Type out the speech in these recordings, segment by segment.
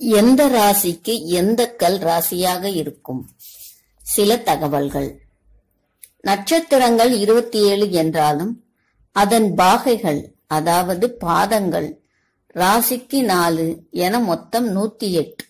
எந்த ராசிக்கு எந்த கல் ராசியாக இருக்கும் சில தகவல்கள் நட்சத்திரங்கள் இருபத்தி ஏழு என்றாலும் அதன் பாகைகள் அதாவது பாதங்கள் ராசிக்கு நாலு என மொத்தம் நூத்தி எட்டு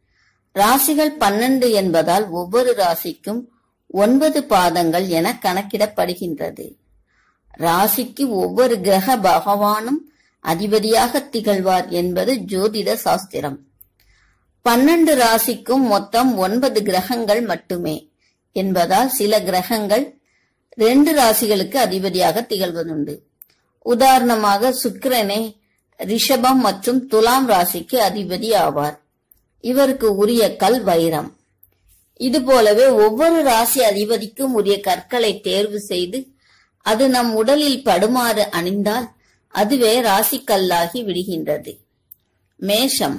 ராசிகள் பன்னெண்டு என்பதால் ஒவ்வொரு ராசிக்கும் ஒன்பது பாதங்கள் என கணக்கிடப்படுகின்றது ராசிக்கு ஒவ்வொரு கிரக பகவானும் அதிபதியாக திகழ்வார் என்பது ஜோதிட சாஸ்திரம் பன்னெண்டு ராசிக்கும் மொத்தம் ஒன்பது கிரகங்கள் மட்டுமே என்பதால் சில கிரகங்கள் ரெண்டு ராசிகளுக்கு அதிபதியாக திகழ்வதுண்டு உதாரணமாக சுக்கிரனே ரிஷபம் மற்றும் துலாம் ராசிக்கு அதிபதி ஆவார் இவருக்கு உரிய கல் வைரம் இது போலவே ஒவ்வொரு ராசி அதிபதிக்கும் உரிய கற்களை தேர்வு செய்து அது நம் உடலில் படுமாறு அணிந்தால் அதுவே ராசி கல்லாகி விடுகின்றது மேஷம்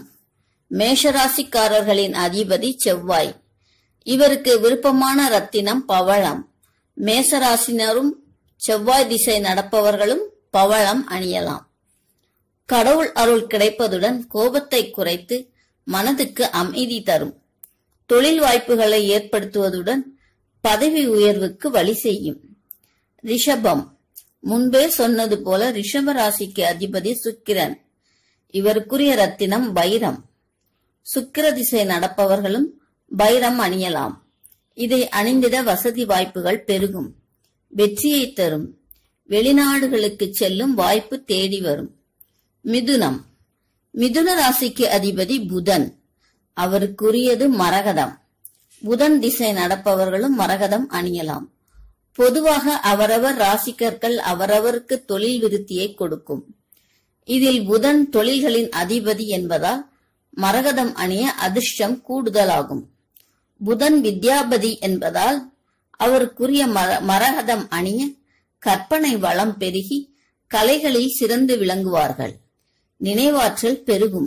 மேஷராசிக்காரர்களின் அதிபதி செவ்வாய் இவருக்கு விருப்பமான ரத்தினம் பவளம் மேசராசினரும் செவ்வாய் திசை நடப்பவர்களும் பவளம் அணியலாம் கடவுள் அருள் கிடைப்பதுடன் கோபத்தை குறைத்து மனதுக்கு அமைதி தரும் தொழில் வாய்ப்புகளை ஏற்படுத்துவதுடன் பதவி உயர்வுக்கு வழி செய்யும் ரிஷபம் முன்பே சொன்னது போல ரிஷப ராசிக்கு அதிபதி சுக்கிரன் இவருக்குரிய ரத்தினம் வைரம் சுக்கிர திசை நடப்பவர்களும் வைரம் அணியலாம் இதை அணிந்திட வசதி வாய்ப்புகள் பெருகும் வெற்றியை தரும் வெளிநாடுகளுக்கு செல்லும் வாய்ப்பு தேடி வரும் மிதுனம் மிதுன ராசிக்கு அதிபதி புதன் அவருக்குரியது மரகதம் புதன் திசை நடப்பவர்களும் மரகதம் அணியலாம் பொதுவாக அவரவர் ராசிக்கர்கள் அவரவருக்கு தொழில் விருத்தியை கொடுக்கும் இதில் புதன் தொழில்களின் அதிபதி என்பதால் மரகதம் அணிய அதிர்ஷ்டம் கூடுதலாகும் புதன் வித்யாபதி என்பதால் அவருக்குரிய மர- மரகதம் அணிய கற்பனை வளம் பெருகி கலைகளில் சிறந்து விளங்குவார்கள் நினைவாற்றல் பெருகும்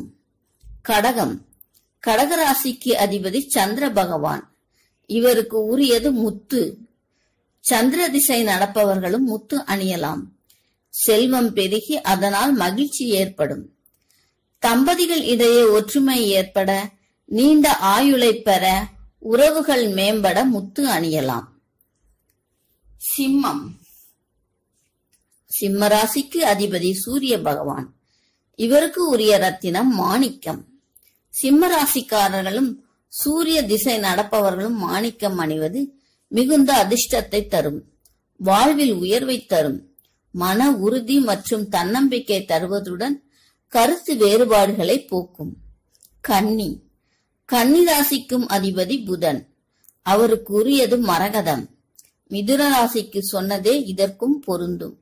கடகம் கடகராசிக்கு அதிபதி சந்திர பகவான் இவருக்கு உரியது முத்து சந்திர திசை நடப்பவர்களும் முத்து அணியலாம் செல்வம் பெருகி அதனால் மகிழ்ச்சி ஏற்படும் தம்பதிகள் இடையே ஒற்றுமை ஏற்பட நீண்ட ஆயுளை பெற உறவுகள் மேம்பட முத்து அணியலாம் சிம்மம் சிம்ம ராசிக்கு அதிபதி சூரிய பகவான் இவருக்கு உரிய ரத்தினம் மாணிக்கம் சிம்ம ராசிக்காரர்களும் சூரிய திசை நடப்பவர்களும் மாணிக்கம் அணிவது மிகுந்த அதிர்ஷ்டத்தை தரும் வாழ்வில் உயர்வை தரும் மன உறுதி மற்றும் தன்னம்பிக்கை தருவதுடன் கருத்து வேறுபாடுகளை போக்கும் கன்னி கன்னி ராசிக்கும் அதிபதி புதன் அவருக்கு உரியது மரகதம் மிதுன ராசிக்கு சொன்னதே இதற்கும் பொருந்தும்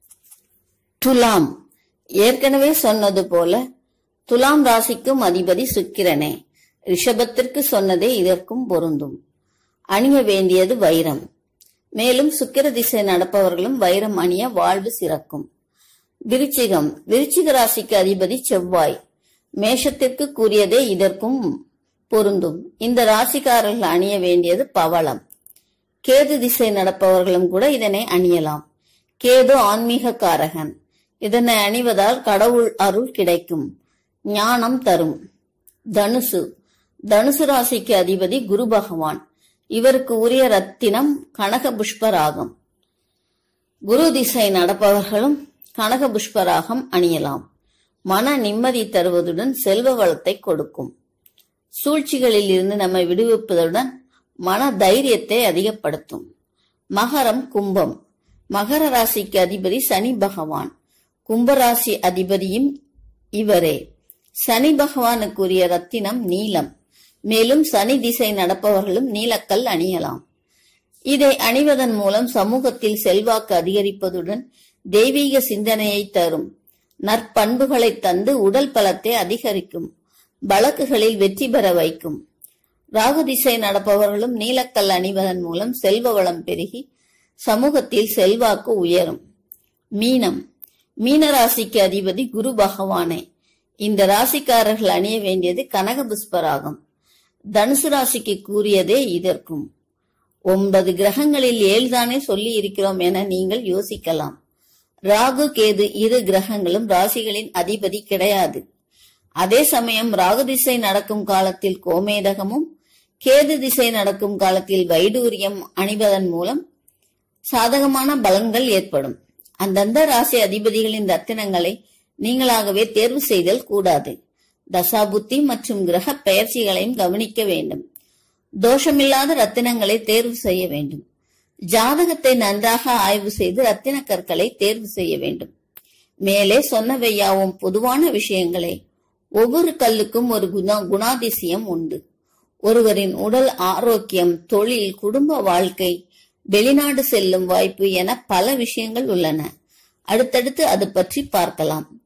துலாம் ஏற்கனவே சொன்னது போல துலாம் ராசிக்கும் அதிபதி சுக்கிரனே ரிஷபத்திற்கு சொன்னதே இதற்கும் பொருந்தும் அணிய வேண்டியது வைரம் மேலும் சுக்கிர திசை நடப்பவர்களும் வைரம் அணிய வாழ்வு சிறக்கும் விருச்சிகம் விருச்சிக ராசிக்கு அதிபதி செவ்வாய் மேஷத்திற்கு கூறியதே இதற்கும் பொருந்தும் இந்த ராசிக்காரர்கள் அணிய வேண்டியது பவளம் கேது திசை நடப்பவர்களும் கூட இதனை அணியலாம் கேது ஆன்மீக காரகன் இதனை அணிவதால் கடவுள் அருள் கிடைக்கும் ஞானம் தரும் தனுசு தனுசு ராசிக்கு அதிபதி குரு பகவான் இவருக்கு உரிய ரத்தினம் கனக புஷ்பராகம் குரு திசை நடப்பவர்களும் கனக புஷ்பராகம் அணியலாம் மன நிம்மதி தருவதுடன் செல்வ வளத்தை கொடுக்கும் சூழ்ச்சிகளில் இருந்து நம்மை விடுவிப்பதுடன் மன தைரியத்தை அதிகப்படுத்தும் மகரம் கும்பம் மகர ராசிக்கு அதிபதி சனி பகவான் கும்பராசி அதிபதியும் இவரே சனி பகவானுக்குரிய ரத்தினம் நீலம் மேலும் சனி திசை நடப்பவர்களும் நீலக்கல் அணியலாம் இதை அணிவதன் மூலம் சமூகத்தில் செல்வாக்கு அதிகரிப்பதுடன் தெய்வீக சிந்தனையை தரும் நற்பண்புகளை தந்து உடல் பலத்தை அதிகரிக்கும் வழக்குகளில் வெற்றி பெற வைக்கும் ராகு திசை நடப்பவர்களும் நீலக்கல் அணிவதன் மூலம் செல்வ வளம் பெருகி சமூகத்தில் செல்வாக்கு உயரும் மீனம் மீன ராசிக்கு அதிபதி குரு பகவானே இந்த ராசிக்காரர்கள் அணிய வேண்டியது கனக புஷ்பராகம் தனுசு ராசிக்கு கூறியதே இதற்கும் ஒன்பது கிரகங்களில் ஏழ்தானே சொல்லி இருக்கிறோம் என நீங்கள் யோசிக்கலாம் ராகு கேது இரு கிரகங்களும் ராசிகளின் அதிபதி கிடையாது அதே சமயம் ராகு திசை நடக்கும் காலத்தில் கோமேதகமும் கேது திசை நடக்கும் காலத்தில் வைடூரியம் அணிவதன் மூலம் சாதகமான பலன்கள் ஏற்படும் அந்தந்த ராசி அதிபதிகளின் ரத்தினங்களை நீங்களாகவே தேர்வு செய்தல் கூடாது தசாபுத்தி மற்றும் கிரக பெயர்ச்சிகளையும் கவனிக்க வேண்டும் தோஷமில்லாத ரத்தினங்களை தேர்வு செய்ய வேண்டும் ஜாதகத்தை நன்றாக ஆய்வு செய்து ரத்தின கற்களை தேர்வு செய்ய வேண்டும் மேலே சொன்னவையாவும் பொதுவான விஷயங்களே ஒவ்வொரு கல்லுக்கும் ஒரு குணா குணாதிசயம் உண்டு ஒருவரின் உடல் ஆரோக்கியம் தொழில் குடும்ப வாழ்க்கை வெளிநாடு செல்லும் வாய்ப்பு என பல விஷயங்கள் உள்ளன அடுத்தடுத்து அது பற்றி பார்க்கலாம்